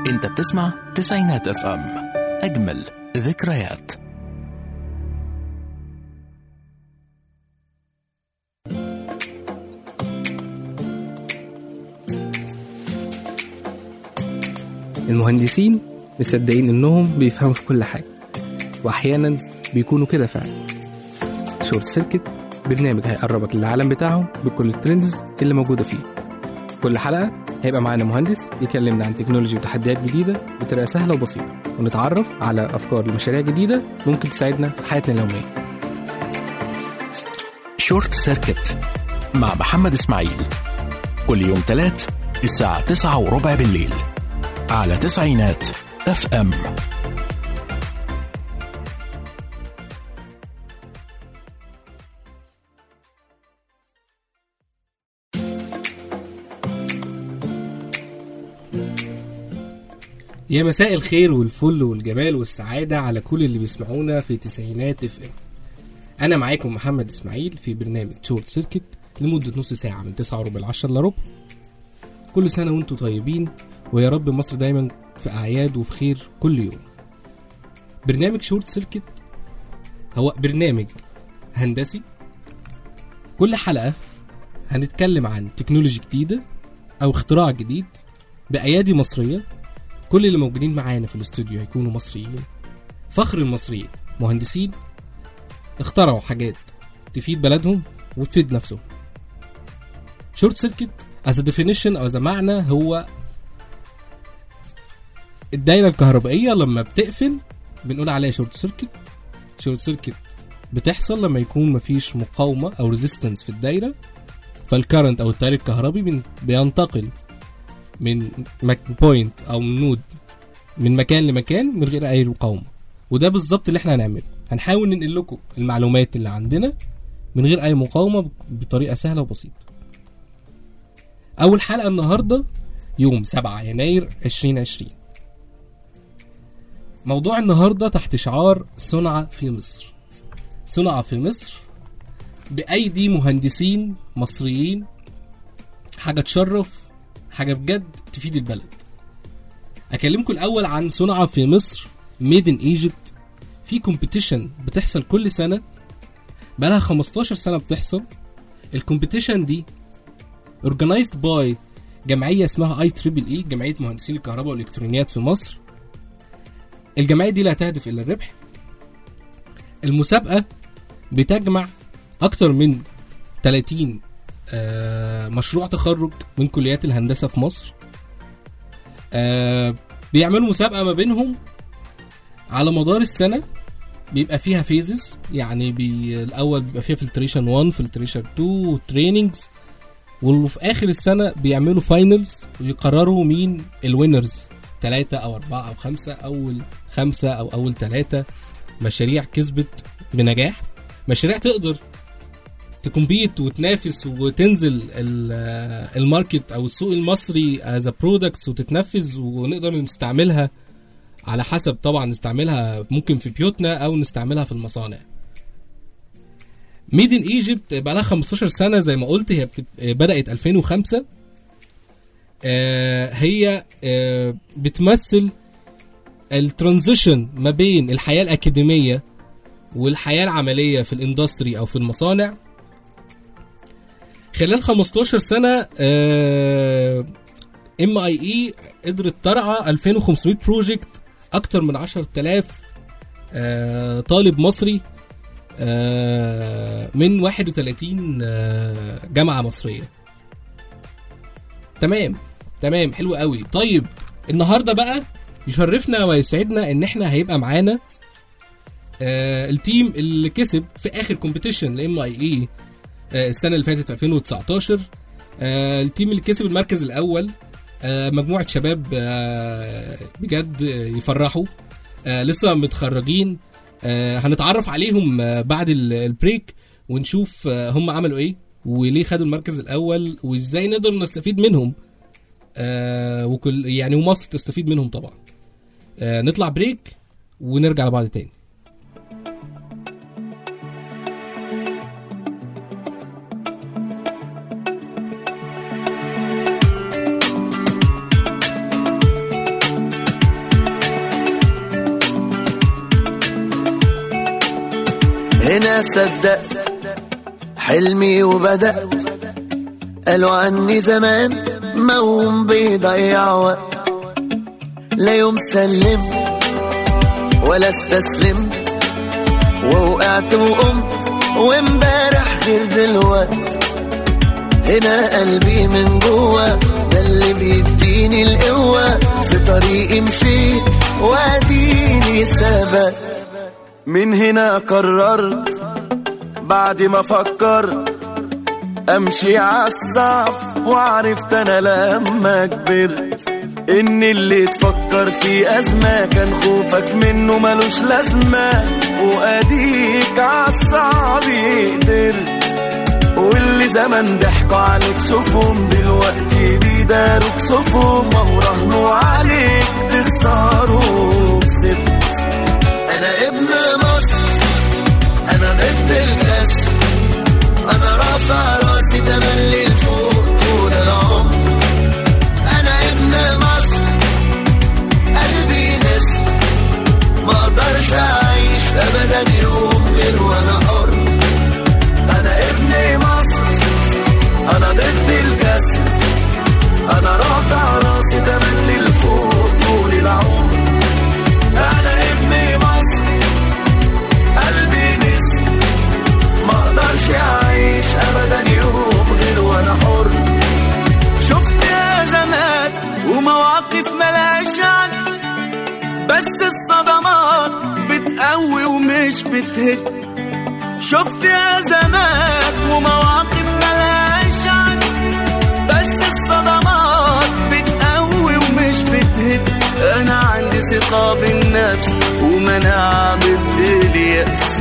انت بتسمع تسعينات اف ام اجمل ذكريات المهندسين مصدقين انهم بيفهموا في كل حاجه واحيانا بيكونوا كده فعلا شورت سيركت برنامج هيقربك للعالم بتاعهم بكل الترندز اللي موجوده فيه كل حلقه هيبقى معانا مهندس يكلمنا عن تكنولوجي وتحديات جديده بطريقه سهله وبسيطه ونتعرف على افكار لمشاريع جديده ممكن تساعدنا في حياتنا اليوميه شورت سيركت مع محمد اسماعيل كل يوم تلات الساعة تسعة وربع بالليل على تسعينات اف ام يا مساء الخير والفل والجمال والسعادة على كل اللي بيسمعونا في تسعينات اف ام أنا معاكم محمد إسماعيل في برنامج شورت سيركت لمدة نص ساعة من 9 وربع ل 10 إلا ربع كل سنة وانتم طيبين ويا رب مصر دايما في أعياد وفي خير كل يوم برنامج شورت سيركت هو برنامج هندسي كل حلقة هنتكلم عن تكنولوجي جديدة أو اختراع جديد بأيادي مصرية كل اللي موجودين معانا في الاستوديو هيكونوا مصريين فخر المصريين مهندسين اخترعوا حاجات تفيد بلدهم وتفيد نفسهم شورت سيركت از ديفينيشن او از معنى هو الدايره الكهربائيه لما بتقفل بنقول عليها شورت سيركت شورت سيركت بتحصل لما يكون مفيش مقاومه او ريزيستنس في الدايره فالكرنت او التيار الكهربي بين- بينتقل من بوينت او من نود من مكان لمكان من غير اي مقاومه وده بالظبط اللي احنا هنعمله هنحاول ننقل لكم المعلومات اللي عندنا من غير اي مقاومه بطريقه سهله وبسيطه اول حلقه النهارده يوم 7 يناير 2020 موضوع النهارده تحت شعار صنع في مصر صنع في مصر بايدي مهندسين مصريين حاجه تشرف حاجه بجد تفيد البلد اكلمكم الاول عن صنع في مصر ميد ان ايجيبت في كومبيتيشن بتحصل كل سنه بقالها 15 سنه بتحصل الكومبيتيشن دي organized باي جمعيه اسمها اي تريبل اي جمعيه مهندسين الكهرباء والالكترونيات في مصر الجمعيه دي لا تهدف الى الربح المسابقه بتجمع اكتر من 30 آه، مشروع تخرج من كليات الهندسه في مصر آه، بيعملوا مسابقه ما بينهم على مدار السنه بيبقى فيها فيزز يعني بي الاول بيبقى فيها فلتريشن 1 فلتريشن 2 تريننجز وفي اخر السنه بيعملوا فاينلز ويقرروا مين الوينرز ثلاثة أو أربعة أو خمسة أول خمسة أو أول ثلاثة مشاريع كسبت بنجاح مشاريع تقدر تكمبيت وتنافس وتنزل ال- الماركت او السوق المصري از برودكتس وتتنفذ ونقدر نستعملها على حسب طبعا نستعملها ممكن في بيوتنا او نستعملها في المصانع ميد ان ايجيبت بقى لها 15 سنه زي ما قلت هي بتب... بدات 2005 آه هي آه بتمثل الترانزيشن ما بين الحياه الاكاديميه والحياه العمليه في الاندستري او في المصانع خلال 15 سنه ام اي اي قدرت ترعى 2500 بروجكت اكتر من 10000 آه، طالب مصري آه، من 31 آه، جامعه مصريه تمام تمام حلو قوي طيب النهارده بقى يشرفنا ويسعدنا ان احنا هيبقى معانا آه التيم اللي كسب في اخر كومبيتيشن لام اي اي آه، السنه اللي فاتت في 2019 آه، التيم اللي كسب المركز الاول آه، مجموعه شباب آه، بجد آه، يفرحوا آه، لسه متخرجين آه، هنتعرف عليهم آه، بعد ال- البريك ونشوف آه، هم عملوا ايه وليه خدوا المركز الاول وازاي نقدر نستفيد منهم آه، وكل يعني ومصر تستفيد منهم طبعا آه، نطلع بريك ونرجع لبعض تاني هنا صدقت حلمي وبدأت قالوا عني زمان موم بيضيع وقت لا يوم سلمت ولا استسلمت ووقعت وقمت وامبارح غير دلوقت هنا قلبي من جوه ده اللي بيديني القوة في طريقي مشيت واديني ثبت من هنا قررت بعد ما فكرت امشي عالصعب وعرفت انا لما كبرت ان اللي تفكر في ازمة كان خوفك منه ملوش لازمة واديك عالصعب قدرت واللي زمان ضحكوا عليك شوفهم دلوقتي بيداروك صفهم وهو رهنوا عليك تخسروا كسبت انا ابن مصر انا ضد الكسر انا رافع راسي تملي لفوق طول العمر انا ابن مصر قلبي نسر ما اقدرش اعيش ابدا يوم غير وانا حر انا ابن مصر انا ضد الكسر انا رافع راسي تملي لفوق طول العمر انا ابن مصر قلبي نسر ما اقدرش اعيش ابدا يوم غير وانا حر شفت ازمات ومواقف ملهاش عد بس الصدمات بتقوي ومش بتهد شفت ازمات ومواقف ملهاش عد بس الصدمات بتقوي ومش بتهد انا عندي ثقة بالنفس ومناعة ضد اليأس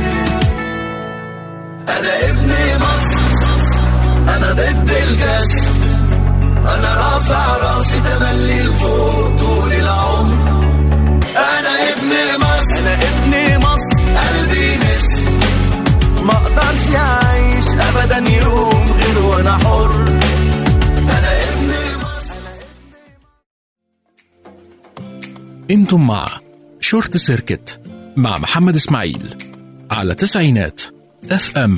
انا ابن مصر انا ضد الكسر انا رافع راسي تملي لفوق طول العمر انا ابن مصر انا ابن مصر قلبي نسر ما اقدرش اعيش ابدا يوم غير وانا حر انا ابن مصر انتم مع شورت سيركت مع محمد اسماعيل على تسعينات اف ام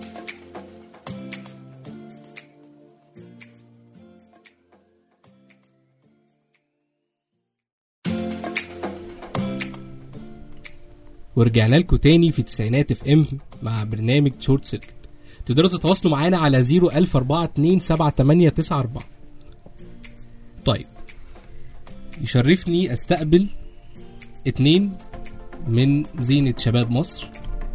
ورجعنا لكم تاني في تسعينات اف ام مع برنامج شورت سيركت تقدروا تتواصلوا معانا على 010427894 طيب يشرفني استقبل اتنين من زينة شباب مصر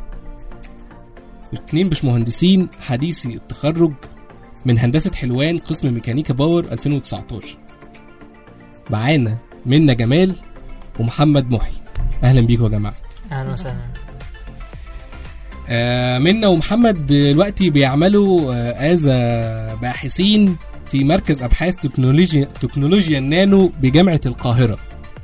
اتنين مش مهندسين حديثي التخرج من هندسة حلوان قسم ميكانيكا باور 2019 معانا منا جمال ومحمد محي اهلا بيكم يا جماعه اهلا وسهلا آه، منا ومحمد دلوقتي بيعملوا از باحثين في مركز ابحاث تكنولوجيا تكنولوجيا النانو بجامعه القاهره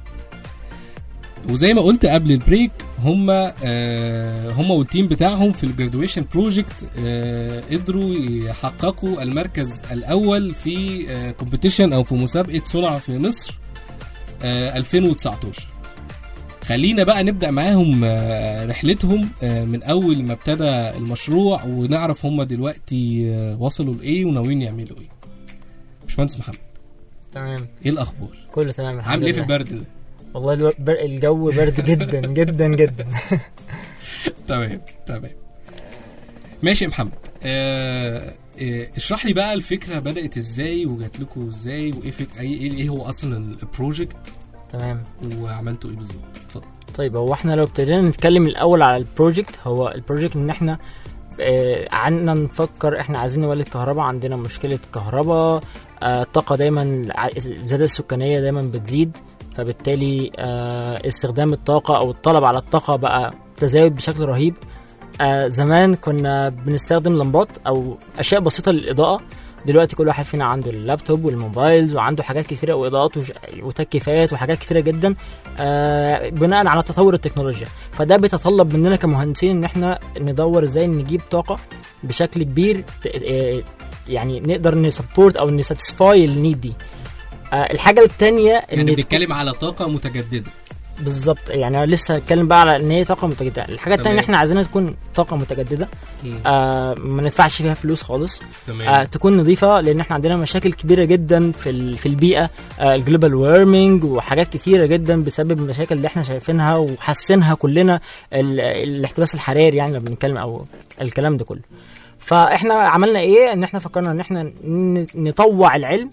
وزي ما قلت قبل البريك هم آه هم والتيم بتاعهم في الجرادويشن بروجكت آه قدروا يحققوا المركز الاول في كومبيتيشن او في مسابقه صنع في مصر آه 2019 خلينا بقى نبدا معاهم آه، رحلتهم آه، من اول ما ابتدى المشروع ونعرف هم دلوقتي آه، وصلوا لايه وناويين يعملوا ايه باشمهندس محمد تمام ايه الاخبار كله تمام الحمد عامل ايه في لله. البرد ده والله الو- بر- الجو برد جدا جدا جدا تمام تمام ماشي يا محمد آه آه اشرح لي بقى الفكره بدات ازاي وجات لكم ازاي وايه فك... ايه ايه إيه هو اصلا البروجكت تمام وعملتوا ايه بالظبط اتفضل طيب هو احنا لو ابتدينا نتكلم الاول على البروجكت هو البروجكت ان احنا آه، قعدنا نفكر احنا عايزين نولد كهرباء عندنا مشكله كهرباء آه، الطاقه دايما ع- الزياده السكانيه دايما بتزيد فبالتالي آه، استخدام الطاقه او الطلب على الطاقه بقى تزايد بشكل رهيب آه، زمان كنا بنستخدم لمبات او اشياء بسيطه للاضاءه دلوقتي كل واحد فينا عنده اللابتوب والموبايلز وعنده حاجات كتيره واضاءات وش- وتكييفات وحاجات كتيره جدا آه، بناء على تطور التكنولوجيا فده بيتطلب مننا كمهندسين ان احنا ندور ازاي نجيب طاقه بشكل كبير ت- آه، يعني نقدر نسبورت او نساتسفاي النيد دي آه، الحاجه الثانيه يعني بنتكلم على طاقه متجدده بالظبط يعني أنا لسه هتكلم بقى على ان هي طاقه متجدده الحاجه الثانيه تمام. ان احنا عايزينها تكون طاقه متجدده مم. آه ما ندفعش فيها فلوس خالص تمام آه تكون نظيفه لان احنا عندنا مشاكل كبيره جدا في ال- في البيئه آه الجلوبال وارمنج وحاجات كتيره جدا بسبب المشاكل اللي احنا شايفينها وحاسينها كلنا ال- الاحتباس الحراري يعني لما بنتكلم او الكلام ده كله فاحنا عملنا ايه ان احنا فكرنا ان احنا ن- نطوع العلم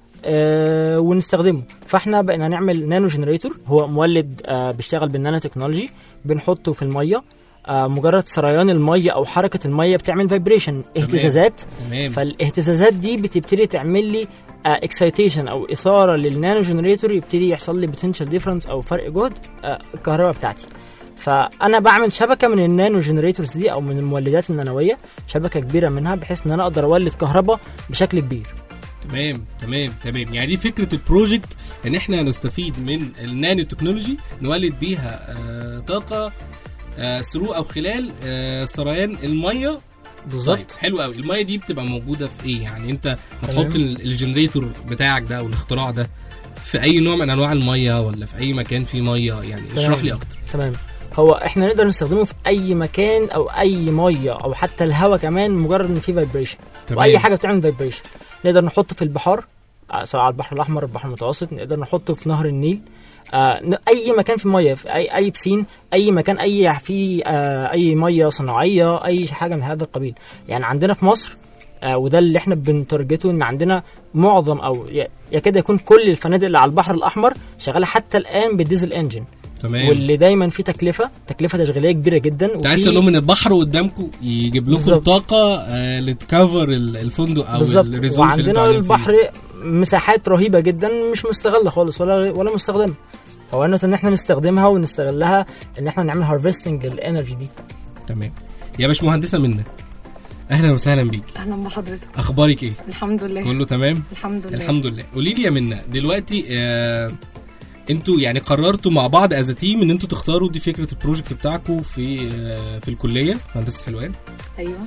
آه ونستخدمه فاحنا بقينا نعمل نانو جنريتور هو مولد آه بيشتغل بالنانو تكنولوجي بنحطه في الميه آه مجرد سريان الميه او حركه الميه بتعمل فايبريشن اهتزازات تمام فالاهتزازات دي بتبتدي تعمل لي اكسايتيشن او اثاره للنانو جنريتور يبتدي يحصل لي بوتنشال ديفرنس او فرق جهد آه، الكهرباء بتاعتي فانا بعمل شبكه من النانو جنريتورز دي او من المولدات النانويه شبكه كبيره منها بحيث ان انا اقدر اولد كهرباء بشكل كبير تمام تمام تمام يعني دي فكره البروجكت ان احنا نستفيد من النانو تكنولوجي نولد بيها آه طاقه آه ثرو او خلال آه سريان الميه طيب بالظبط حلو قوي الميه دي بتبقى موجوده في ايه يعني انت تمام. هتحط ال- الجنريتور بتاعك ده او الاختراع ده في اي نوع من انواع الميه ولا في اي مكان فيه ميه يعني اشرح لي اكتر تمام هو احنا نقدر نستخدمه في اي مكان او اي ميه او حتى الهواء كمان مجرد ان في فايبريشن تمام. واي حاجه بتعمل فايبريشن نقدر نحطه في البحار آه، سواء على البحر الاحمر البحر المتوسط نقدر نحطه في نهر النيل آه ن- اي مكان في ميه في اي اي بسين اي مكان اي في آه اي ميه صناعيه اي حاجه من هذا القبيل يعني عندنا في مصر آه وده اللي احنا بنترجته ان عندنا معظم او ي- يكاد يكون كل الفنادق اللي على البحر الاحمر شغاله حتى الان بالديزل انجن تمام واللي دايما فيه تكلفه تكلفه تشغيليه كبيره جدا انت عايز وفي- تقول لهم ان البحر قدامكم يجيب لكم بالظبط. طاقه آه لتكفر ال- الفندق او بالظبط الريزورت اللي انتوا وعندنا قاعدين فيه. البحر مساحات رهيبه جدا مش مستغله خالص ولا ولا مستخدمه هو انه ان احنا نستخدمها ونستغلها ان احنا نعمل هارفستنج الانرجي دي تمام يا باشمهندسه منى اهلا وسهلا بيك اهلا بحضرتك اخبارك ايه الحمد لله كله تمام الحمد لله الحمد لله قولي لي يا منى دلوقتي آه انتوا يعني قررتوا مع بعض از تيم ان انتوا تختاروا دي فكره البروجكت بتاعكم في آه في الكليه هندسه حلوان ايوه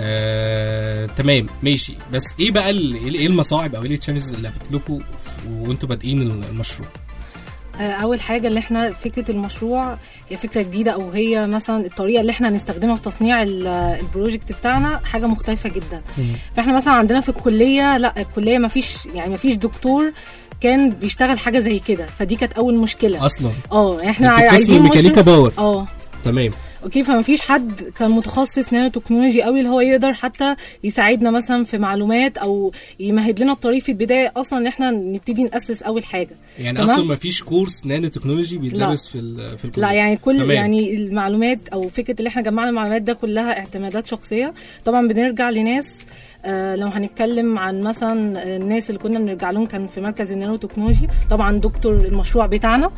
آه، تمام ماشي بس ايه بقى ال- ايه المصاعب او ايه التشالنجز اللي قابلت لكم وانتوا بادئين المشروع آه، اول حاجه اللي احنا فكره المشروع هي فكره جديده او هي مثلا الطريقه اللي احنا هنستخدمها في تصنيع ال- البروجكت بتاعنا حاجه مختلفه جدا فاحنا مثلا عندنا في الكليه لا الكليه ما فيش يعني ما فيش دكتور كان بيشتغل حاجه زي كده فدي كانت اول مشكله اصلا اه احنا انتوا قسم عايزين ميكانيكا مشرف- باور اه تمام اوكي فما فيش حد كان متخصص نانو تكنولوجي قوي اللي هو يقدر حتى يساعدنا مثلا في معلومات او يمهد لنا الطريق في البدايه اصلا ان احنا نبتدي ناسس اول حاجه يعني تمام. اصلا ما فيش كورس نانو تكنولوجي بيدرس في ال- في الكليه لا يعني كل تمام. يعني المعلومات او فكره اللي احنا جمعنا المعلومات ده كلها اعتمادات شخصيه طبعا بنرجع لناس آه لو هنتكلم عن مثلا آه، الناس اللي كنا بنرجع لهم كان في مركز النانو تكنولوجي طبعا دكتور المشروع بتاعنا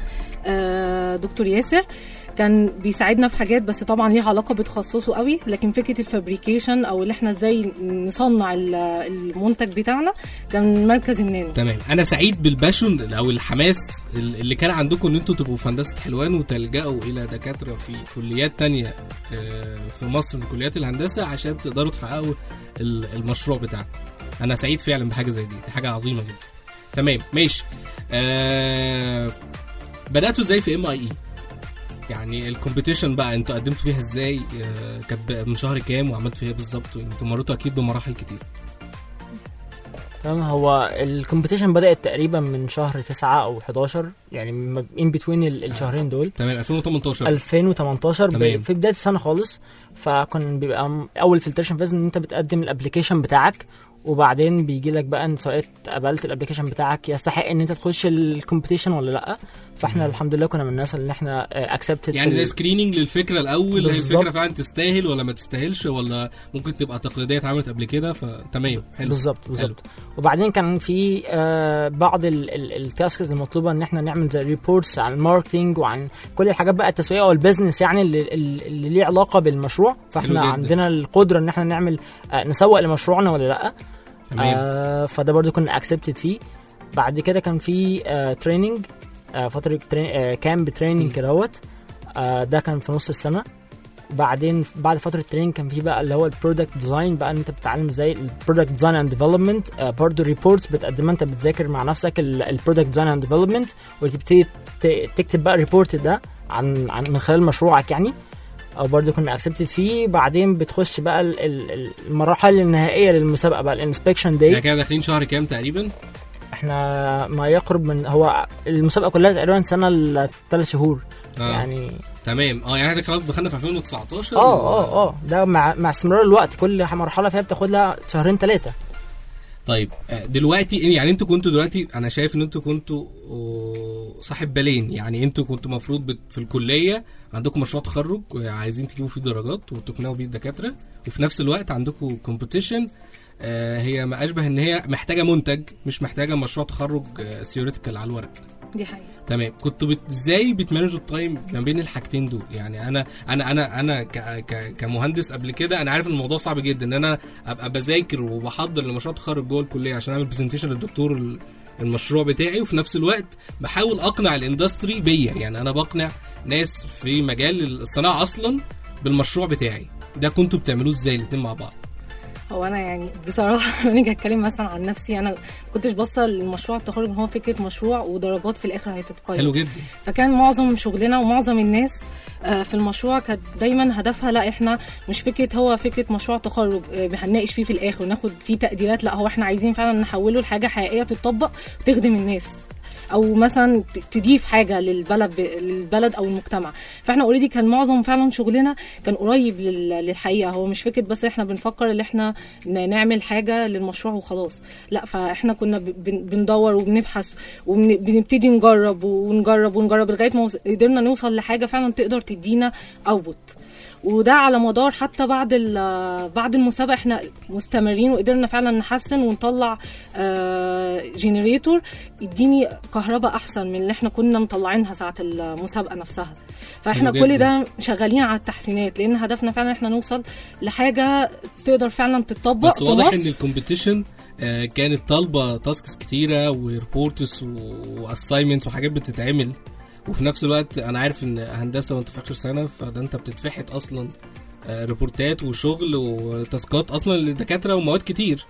آه دكتور ياسر كان بيساعدنا في حاجات بس طبعا ليها علاقه بتخصصه قوي لكن فكره الفابريكيشن او اللي احنا ازاي نصنع ال- المنتج بتاعنا كان مركز النانو تمام انا سعيد بالباشون او الحماس اللي كان عندكم ان انتوا تبقوا في هندسه حلوان وتلجأوا الى دكاتره في كليات تانية آه، في مصر من كليات الهندسه عشان تقدروا تحققوا ال- المشروع بتاعكم انا سعيد فعلا بحاجه زي دي دي حاجه عظيمه جدا تمام ماشي آه بداتوا ازاي في ام اي اي يعني الكومبيتيشن بقى انتوا قدمتوا فيها ازاي آه كانت بقى من شهر كام وعملتوا فيها إيه بالظبط انتوا مريتوا اكيد بمراحل كتير تمام هو الكومبيتيشن بدات تقريبا من شهر 9 او 11 يعني ان بتوين الشهرين دول تمام 2018 2018 ب- تمام. في بدايه السنه خالص فكان بيبقى م- اول فلترشن فاز ان انت بتقدم الابلكيشن بتاعك وبعدين بيجي لك بقى ان سواء قبلت الابلكيشن بتاعك يستحق ان انت تخش الكومبيتيشن ولا لا فاحنا الحمد لله كنا من الناس اللي احنا اكسبتد يعني زي سكريننج للفكره الاول هي بالظبط. الفكره فعلا تستاهل ولا ما تستاهلش ولا ممكن تبقى تقليديه اتعملت قبل كده فتمام حلو بالظبط بالظبط وبعدين كان في آه بعض التاسكس المطلوبه ان احنا نعمل زي ريبورتس عن الماركتينج وعن كل الحاجات بقى التسويق او البيزنس يعني اللي, اللي ليه علاقه بالمشروع فاحنا جدا. عندنا القدره ان احنا نعمل آه نسوق لمشروعنا ولا لا تمام آه فده برضو كنا اكسبتد فيه بعد كده كان في آه تريننج آه فتره ترين آه كامب تريننج كدهوت آه ده كان في نص السنه بعدين بعد فتره تريننج كان في بقى اللي هو البرودكت ديزاين بقى ان انت بتتعلم ازاي البرودكت ديزاين اند ديفلوبمنت برضه ريبورتس بتقدمها انت بتذاكر مع نفسك البرودكت ديزاين اند ديفلوبمنت وتبتدي ت- تكتب بقى ريبورت ده عن عن من خلال مشروعك يعني او برضه كنا اكسبتد فيه بعدين بتخش بقى ال- ال- المراحل النهائيه للمسابقه بقى الانسبكشن احنا داي كده داخلين شهر كام تقريبا احنا ما يقرب من هو المسابقه كلها تقريبا سنه لثلاث شهور آه. يعني تمام اه يعني احنا خلاص دخلنا في 2019 اه اه اه ده مع مع استمرار الوقت كل مرحله فيها بتاخد لها شهرين ثلاثه طيب آه، دلوقتي يعني انتوا كنتوا دلوقتي انا شايف ان انتوا كنتوا آه، صاحب بالين يعني انتوا كنتوا المفروض بت- في الكليه عندكم مشروع تخرج عايزين تجيبوا فيه درجات وتقنعوا بيه الدكاتره وفي نفس الوقت عندكم كومبيتيشن هي ما اشبه ان هي محتاجه منتج مش محتاجه مشروع تخرج ثيوريتيكال على الورق دي حقيقه تمام كنتوا بت... ازاي بتمانجوا التايم ما بين الحاجتين دول يعني انا انا انا انا ك... ك... كمهندس قبل كده انا عارف ان الموضوع صعب جدا ان انا ابقى بذاكر وبحضر لمشروع تخرج جوه الكليه عشان اعمل برزنتيشن للدكتور ال- المشروع بتاعي وفي نفس الوقت بحاول اقنع الاندستري بيا يعني انا بقنع ناس في مجال الصناعه اصلا بالمشروع بتاعي ده كنتوا بتعملوه ازاي الاتنين مع بعض هو انا يعني بصراحه لما نيجي اتكلم مثلا عن نفسي انا ما كنتش باصه للمشروع التخرج ان هو فكره مشروع ودرجات في الاخر هتتقيم حلو جدا فكان معظم شغلنا ومعظم الناس آه، في المشروع كانت دايما هدفها لا احنا مش فكره هو فكره مشروع تخرج آه، هنناقش فيه في الاخر وناخد فيه تقديرات لا هو احنا عايزين فعلا نحوله لحاجه حقيقيه تتطبق وتخدم الناس او مثلا ت- تضيف حاجه للبلد للبلد او المجتمع فاحنا اوريدي كان معظم فعلا شغلنا كان قريب لل- للحقيقه هو مش فكره بس احنا بنفكر ان احنا ن- نعمل حاجه للمشروع وخلاص لا فاحنا كنا ب- بن- بندور وبنبحث وبنبتدي نجرب ونجرب ونجرب لغايه ما وص- قدرنا نوصل لحاجه فعلا تقدر تدينا اوتبوت وده على مدار حتى بعد ال- بعد المسابقه احنا مستمرين وقدرنا فعلا نحسن ونطلع جنريتور يديني كهرباء احسن من اللي احنا كنا مطلعينها ساعه المسابقه نفسها فاحنا حلو كل جداً. ده شغالين على التحسينات لان هدفنا فعلا احنا نوصل لحاجه تقدر فعلا تطبق بس في واضح مصر. ان الكومبيتيشن آه، كانت طالبه تاسكس كتيره وريبورتس واساينمنتس وحاجات بتتعمل وفي نفس الوقت انا عارف ان هندسه وانت في اخر سنه فده انت بتتفحت اصلا آه، ريبورتات وشغل وتاسكات اصلا للدكاتره ومواد كتير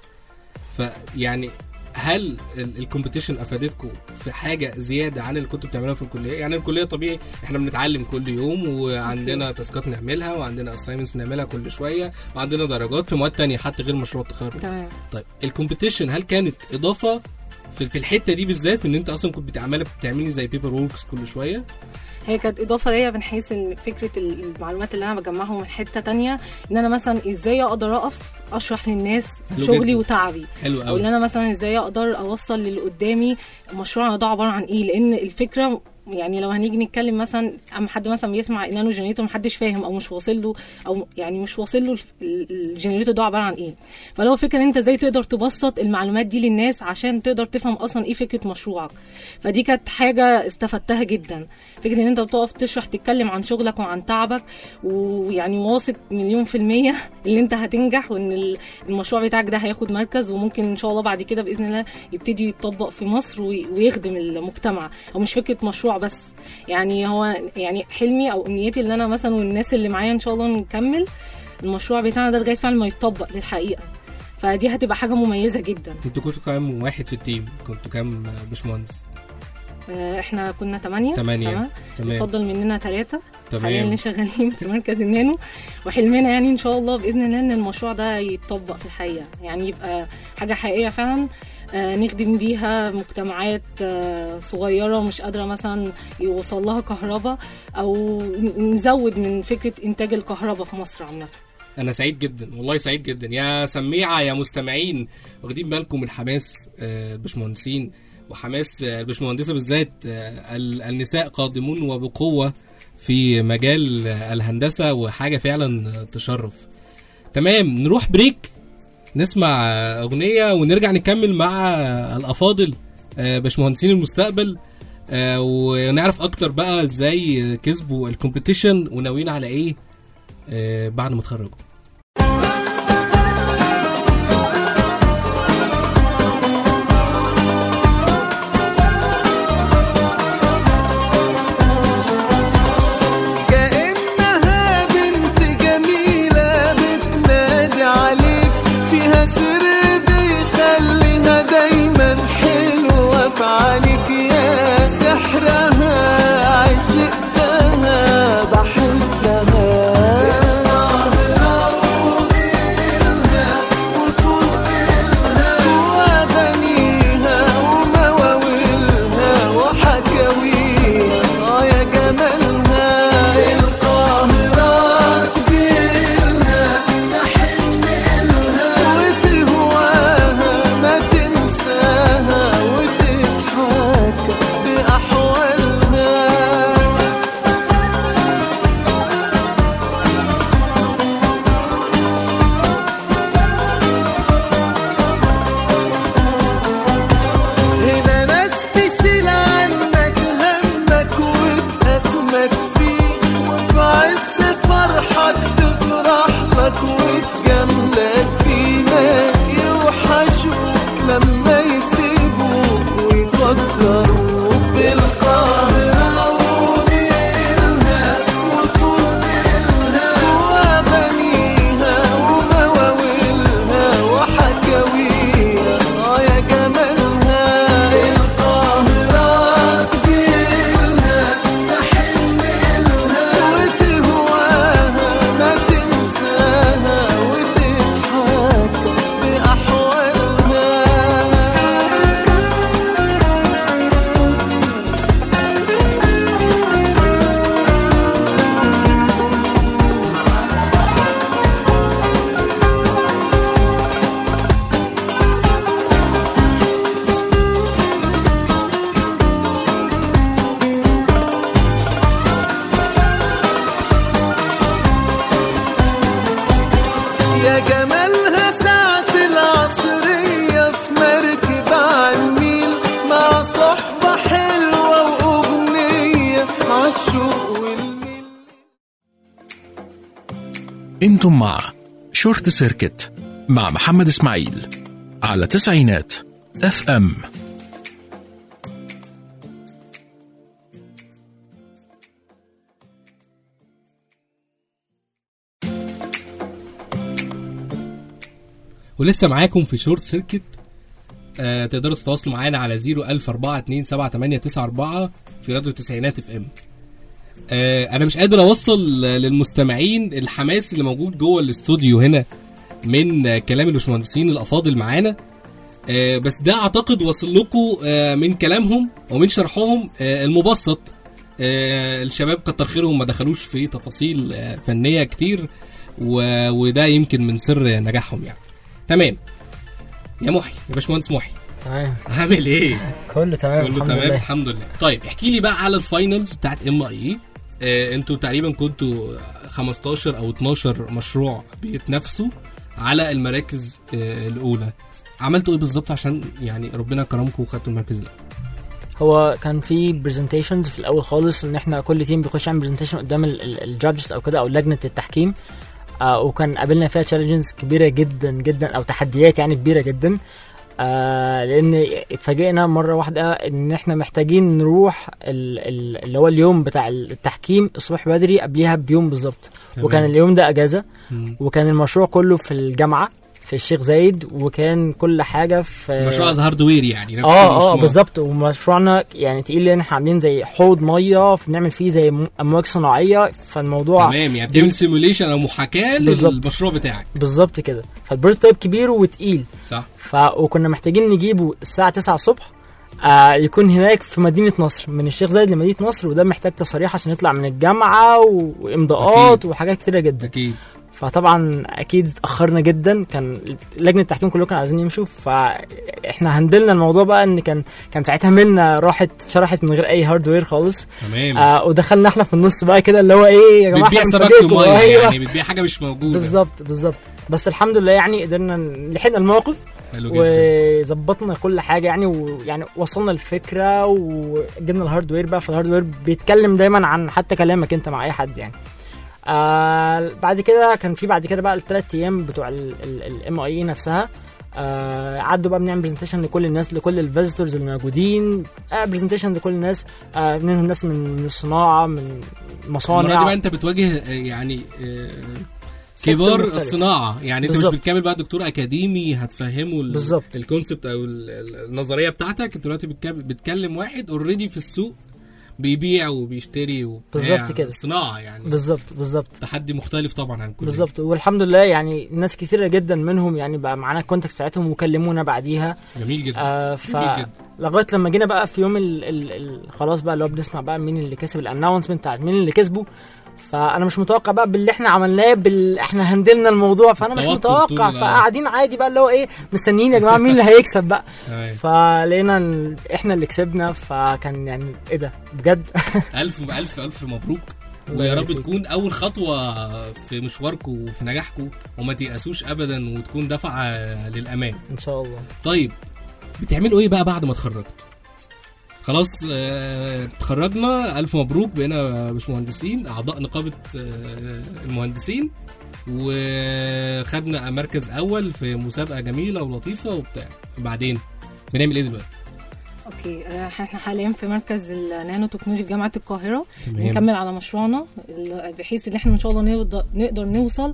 فيعني هل الكومبيتيشن افادتكم في حاجه زياده عن اللي كنتوا بتعملوها في الكليه يعني الكليه طبيعي احنا بنتعلم كل يوم وعندنا تاسكات نعملها وعندنا اساينمنتس نعملها كل شويه وعندنا درجات في مواد تانية حتى غير مشروع التخرج تمام طيب الكومبيتيشن هل كانت اضافه في, في الحته دي بالذات في ان انت اصلا كنت بتعملي بتعملي زي بيبر ووركس كل شويه هي كانت اضافه ليا من حيث إن فكره ال- المعلومات اللي انا بجمعها من حته تانية ان انا مثلا ازاي اقدر اقف اشرح للناس حلو شغلي جداً. وتعبي حلو او قوي ان انا مثلا ازاي اقدر اوصل للي قدامي مشروعنا ده عباره عن ايه لان الفكره يعني لو هنيجي نتكلم مثلا اما حد مثلا بيسمع نانو جنريتور محدش فاهم او مش واصل له او يعني مش واصل له الف- ال- الجنريتور ده عباره عن ايه فلو فكره ان انت ازاي تقدر تبسط المعلومات دي للناس عشان تقدر تفهم اصلا ايه فكره مشروعك فدي كانت حاجه استفدتها جدا فكره ان انت بتقف تشرح تتكلم عن شغلك وعن تعبك ويعني واثق مليون في المية ان انت هتنجح وان ال- المشروع بتاعك ده هياخد مركز وممكن ان شاء الله بعد كده باذن الله يبتدي يتطبق في مصر وي- ويخدم المجتمع هو مش فكره مشروع بس يعني هو يعني حلمي او امنيتي ان انا مثلا والناس اللي معايا ان شاء الله نكمل المشروع بتاعنا ده لغايه فعلا ما يتطبق للحقيقه فدي هتبقى حاجه مميزه جدا انتوا كنتوا كام واحد في التيم كنتوا كام باشمهندس آه، احنا كنا ثمانية تمانية. تمام تمام يفضل مننا ثلاثة حاليا تمام اللي شغالين في مركز النانو وحلمنا يعني ان شاء الله باذن الله ان المشروع ده يتطبق في الحقيقه يعني يبقى حاجه حقيقيه فعلا آه، نخدم بيها مجتمعات آه، صغيره مش قادره مثلا يوصل لها كهرباء او نزود من فكره انتاج الكهرباء في مصر عامه انا سعيد جدا والله سعيد جدا يا سميعه يا مستمعين واخدين بالكم من حماس آه، الباشمهندسين وحماس آه، الباشمهندسه بالذات آه، ال- النساء قادمون وبقوه في مجال آه، الهندسه وحاجه فعلا آه، تشرف تمام نروح بريك نسمع آه، اغنيه ونرجع نكمل مع آه، الافاضل آه، باشمهندسين المستقبل آه، ونعرف اكتر بقى ازاي كسبوا الكومبيتيشن وناويين على ايه آه، بعد ما اتخرجوا كأنها بنت الدنيا سحرها عشقتها بحبها وأغانيها ومواويلها وحكاويها آه يا جمالها القاهرة تجيلها نحن إلها وتهواها ما تنساها وتضحك بأحوالها هنا ناس تشيل عنك همك وتأسمك فيه وفي عز فرحك تفرح لك وتجاملك فيه ناس يوحشوك لما يسيبوك ويفكروك بالقاهرة ونيلها وطولها وأغانيها ومواويلها وحكاويها آه يا جمالها القاهرة تجيلها نحن إلها وتهواها ما تنساها وتضحك بأحوالها يا جمالها ساعة العصرية في مركب عالنيل مع صحبة حلوة وأغنية عالشوق والنيل انتم مع شورت سيركت مع محمد اسماعيل على تسعينات اف ام ولسه معاكم في شورت سيركت آه تقدروا تتواصلوا معانا على 010427894 في راديو التسعينات اف ام آه انا مش قادر اوصل للمستمعين الحماس اللي موجود جوه الاستوديو هنا من آه، كلام الباشمهندسين الافاضل معانا آه بس ده اعتقد وصل لكم آه من كلامهم ومن شرحهم آه المبسط آه الشباب كتر خيرهم ما دخلوش في تفاصيل آه فنيه كتير و... وده يمكن من سر نجاحهم يعني تمام يا محي يا باشمهندس محي تمام عامل ايه كله تمام كله الحمد تمام لله الحمد لله طيب احكي لي بقى على الفاينلز بتاعت ام اي آه انتوا تقريبا كنتوا 15 او 12 مشروع بيتنافسوا على المراكز آه الاولى عملتوا ايه بالظبط عشان يعني ربنا كرمكم وخدتوا المركز الاول هو كان في برزنتيشنز في الاول خالص ان احنا كل تيم بيخش يعمل برزنتيشن قدام الجادجز او كده او لجنه التحكيم آه وكان قابلنا فيها تشالنجز كبيره جدا جدا او تحديات يعني كبيره جدا آه لان اتفاجئنا مره واحده ان احنا محتاجين نروح ال- ال- اللي هو اليوم بتاع التحكيم الصبح بدري قبليها بيوم بالظبط تمام. وكان اليوم ده اجازه مم. وكان المشروع كله في الجامعه في الشيخ زايد وكان كل حاجه في مشروع از هاردوير يعني نفس اه اه المشروع. بالظبط ومشروعنا يعني تقيل لان احنا عاملين زي حوض ميه بنعمل فيه زي م- امواج صناعيه فالموضوع تمام يعني بتعمل سيموليشن او محاكاه بالظبط. للمشروع بتاعك بالظبط كده فالبروتوتايب كبير وتقيل صح ف وكنا محتاجين نجيبه الساعه 9 الصبح آه يكون هناك في مدينه نصر من الشيخ زايد لمدينه نصر وده محتاج تصاريح عشان يطلع من الجامعه و- وامضاءات أكيد. وحاجات كتيره جدا اكيد فطبعا اكيد اتاخرنا جدا كان لجنه التحكيم كلهم كانوا عايزين يمشوا فاحنا هندلنا الموضوع بقى ان كان كان ساعتها منا راحت شرحت من غير اي هاردوير خالص تمام آه ودخلنا احنا في النص بقى كده اللي هو ايه يا جماعه بتبيع احنا سمك بنفاجئكم. في ميه أيوة. يعني بتبيع حاجه مش موجوده بالظبط بالظبط بس الحمد لله يعني قدرنا ن- لحقنا الموقف حلو جدا وظبطنا كل حاجه يعني ويعني وصلنا الفكره وجبنا الهاردوير بقى فالهاردوير بيتكلم دايما عن حتى كلامك انت مع اي حد يعني آه بعد كده كان في بعد كده بقى الثلاث ايام بتوع الام اي نفسها آه عدوا بقى بنعمل برزنتيشن لكل الناس لكل الفيزيتورز اللي موجودين آه برزنتيشن لكل الناس آه منهم ناس من من الصناعه من المره دي مصانع بقى انت بتواجه آه، يعني آه، سيكتور كبار مختلف. الصناعه يعني انت مش بالظبط. بتكمل بقى دكتور اكاديمي هتفهمه ال- بالظبط. الكونسبت او ال- ال- النظريه بتاعتك انت دلوقتي بتكلم- بتكلم واحد اوريدي في السوق بيبيع وبيشتري وبتاع. بالظبط كده. صناعه يعني بالظبط بالظبط تحدي مختلف طبعا عن كل بالظبط والحمد لله يعني ناس كثيره جدا منهم يعني بقى معانا الكونتاكت بتاعتهم وكلمونا بعديها جميل جدا آه ف جميل جدا. لغايه لما جينا بقى في يوم ال... ال... ال... خلاص بقى اللي هو بنسمع بقى مين اللي كسب الانونسمنت بتاعت مين اللي كسبه فانا مش متوقع بقى باللي احنا عملناه بال... احنا هندلنا الموضوع فانا مش التوتر طول متوقع ال- فقاعدين عادي بقى اللي هو ايه مستنيين يا جماعه مين اللي هيكسب بقى تمام. فلقينا إن احنا اللي كسبنا فكان يعني ايه ده بجد الف الف الف مبروك الله ويا يبارك رب فيك. تكون اول خطوه في مشواركم وفي نجاحكم وما تيأسوش ابدا وتكون دفعه للامام ان شاء الله طيب بتعملوا ايه بقى بعد ما اتخرجتوا خلاص آه، اتخرجنا الف مبروك بقينا مش مهندسين اعضاء نقابه آه، المهندسين وخدنا مركز اول في مسابقه جميله ولطيفه وبتاع بعدين بنعمل ايه دلوقتي اوكي آه، احنا حاليا في مركز النانو تكنولوجي في جامعه القاهره تمام. بنكمل على مشروعنا ال- بحيث ان احنا ان شاء الله نقدر, نقدر نوصل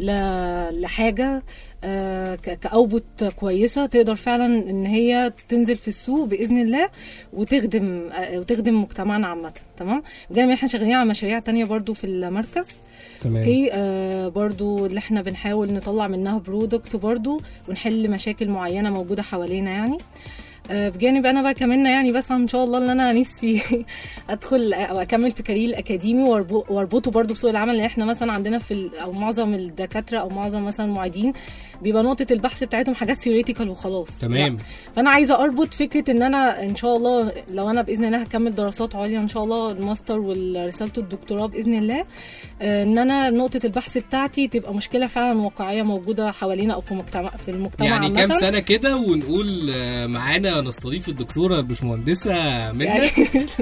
ل- لحاجه آه، ك- كاوبوت كويسه تقدر فعلا ان هي تنزل في السوق باذن الله وتخدم آه، وتخدم مجتمعنا عامه تمام بجانب إن احنا شغالين على مشاريع تانية برضو في المركز تمام اوكي آه برضو اللي احنا بنحاول نطلع منها برودكت برضو ونحل مشاكل معينه موجوده حوالينا يعني آه بجانب انا بقى كمان يعني بس ان شاء الله ان انا نفسي ادخل او اكمل في كارير الاكاديمي واربو- واربطه برضو بسوق العمل لان احنا مثلا عندنا في ال- او معظم الدكاتره او معظم مثلا المعيدين بيبقى نقطه البحث بتاعتهم حاجات ثيوريتيكال وخلاص تمام لا. فانا عايزه اربط فكره ان انا ان شاء الله لو انا باذن الله هكمل دراسات عليا ان شاء الله الماستر ورساله الدكتوراه باذن الله آه، ان انا نقطه البحث بتاعتي تبقى مشكله فعلا واقعيه موجوده حوالينا او في مجتمع في المجتمع يعني عامة. كام سنه كده ونقول آه، معانا نستضيف الدكتوره باشمهندسه منى يعني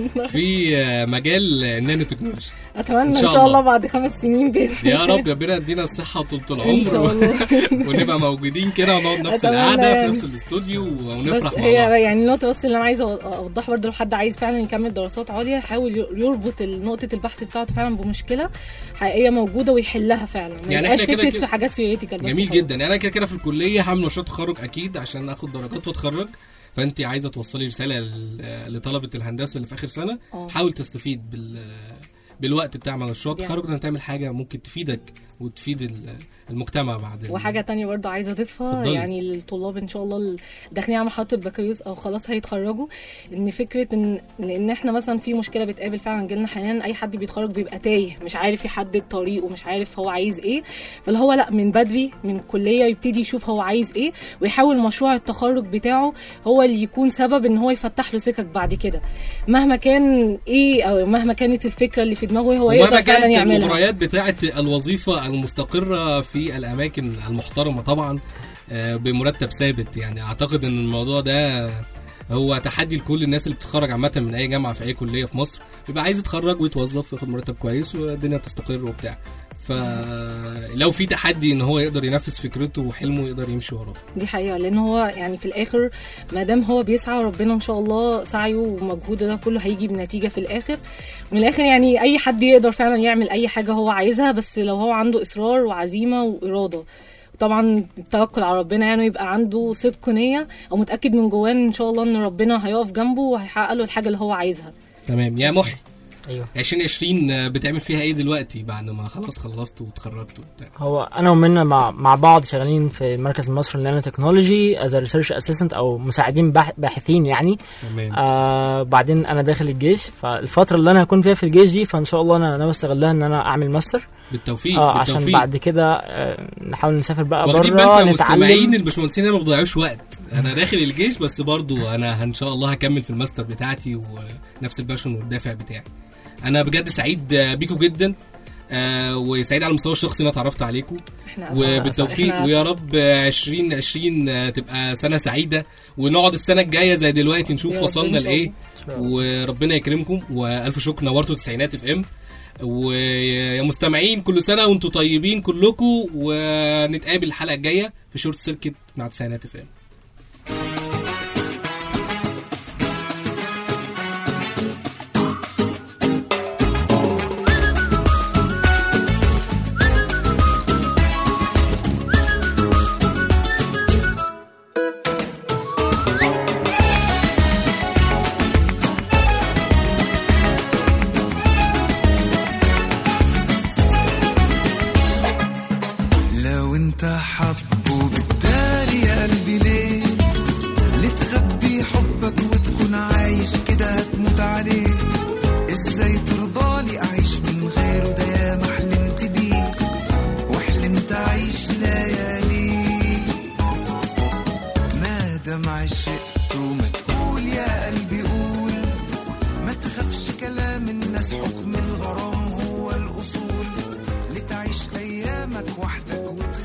في آه، مجال النانو تكنولوجي اتمنى إن ان شاء شاء, الله. الله بعد خمس سنين باذن يا الله. رب ربنا يدينا الصحه وطول ان شاء العمر الله ونبقى موجودين كده ونقعد نفس أتمنى القعده في يعني. نفس الاستوديو ونفرح بس مع هي بعض يعني النقطة بس اللي أنا عايزة أوضحها برضه لو حد عايز فعلا يكمل دراسات عليا يحاول يربط نقطة البحث بتاعته فعلا بمشكلة حقيقية موجودة ويحلها فعلا ما يعني يبقاش إحنا كده فكرة كده- في حاجات ثيوريتيكال بس جميل وخلاص. جدا يعني انا كده كده في الكليه هعمل مشروع تخرج اكيد عشان اخد درجات واتخرج فانت عايزه توصلي رساله ل- لطلبه الهندسه اللي في اخر سنه آه. حاول تستفيد بال بالوقت بتاع مشروع يعني. التخرج انك تعمل حاجه ممكن تفيدك وتفيد ال- المجتمع بعد ال- وحاجة تانية برضه عايزة أضيفها اتفضلي. يعني الطلاب إن شاء الله ال- داخلين على مرحلة البكالوريوس أو خلاص هيتخرجوا إن فكرة إن لأن إحنا مثلا في مشكلة بتقابل فعلا جيلنا حاليا أي حد بيتخرج بيبقى تايه مش عارف يحدد طريقه ومش عارف هو عايز إيه فاللي هو لا من بدري من الكلية يبتدي يشوف هو عايز إيه ويحاول مشروع التخرج بتاعه هو اللي يكون سبب إن هو يفتح له سكك بعد كده مهما كان إيه أو مهما كانت الفكرة اللي في دماغه هو ومهما يقدر فعلا كانت يعملها المغريات بتاعه الوظيفه المستقره في الاماكن المحترمه طبعا آه، بمرتب ثابت يعني اعتقد ان الموضوع ده هو تحدي لكل الناس اللي بتتخرج عامه من اي جامعه في اي كليه في مصر بيبقى عايز يتخرج ويتوظف وياخد مرتب كويس والدنيا تستقر وبتاع فلو في تحدي ان هو يقدر ينفذ فكرته وحلمه يقدر يمشي وراه دي حقيقة لأن هو يعني في الآخر ما دام هو بيسعى ربنا إن شاء الله سعيه ومجهوده ده كله هيجي بنتيجة في الآخر من الآخر يعني أي حد يقدر فعلا يعمل أي حاجة هو عايزها بس لو هو عنده إصرار وعزيمة وإرادة طبعا التوكل على ربنا يعني يبقى عنده صدق نية أو متأكد من جواه إن شاء الله إن ربنا هيقف جنبه وهيحقق له الحاجة اللي هو عايزها تمام يا محي ايوه 2020 بتعمل فيها ايه دلوقتي بعد ما خلاص خلصت وتخرجت وبتاع هو انا ومنى مع مع بعض شغالين في مركز مصر للنانو تكنولوجي از ريسيرش اسيستنت او مساعدين باح- باحثين يعني تمام آه بعدين انا داخل الجيش فالفتره اللي انا هكون فيها في الجيش دي فان شاء الله انا ناوي استغلها ان انا اعمل ماستر بالتوفيق اه عشان بالتوفيق. بعد كده آه نحاول نسافر بقى واخدين بالكم بره يا مستمعين نتعلم الباشمهندسين هنا ما بيضيعوش وقت انا داخل الجيش بس برضو انا ان شاء الله هكمل في الماستر بتاعتي ونفس الباشن والدافع بتاعي انا بجد سعيد بيكم جدا آه وسعيد على المستوى الشخصي ان انا اتعرفت عليكم احنا وبالتوفيق إحنا- ويا رب 2020 آه، تبقى سنه سعيده ونقعد السنه الجايه زي دلوقتي نشوف يا رب وصلنا إن شاء لايه الله. وربنا يكرمكم والف شكر نورتوا تسعينات اف ام ويا مستمعين كل سنه وانتم طيبين كلكم ونتقابل الحلقه الجايه في شورت سيركت مع تسعينات اف ام قدامك وحدك وتقول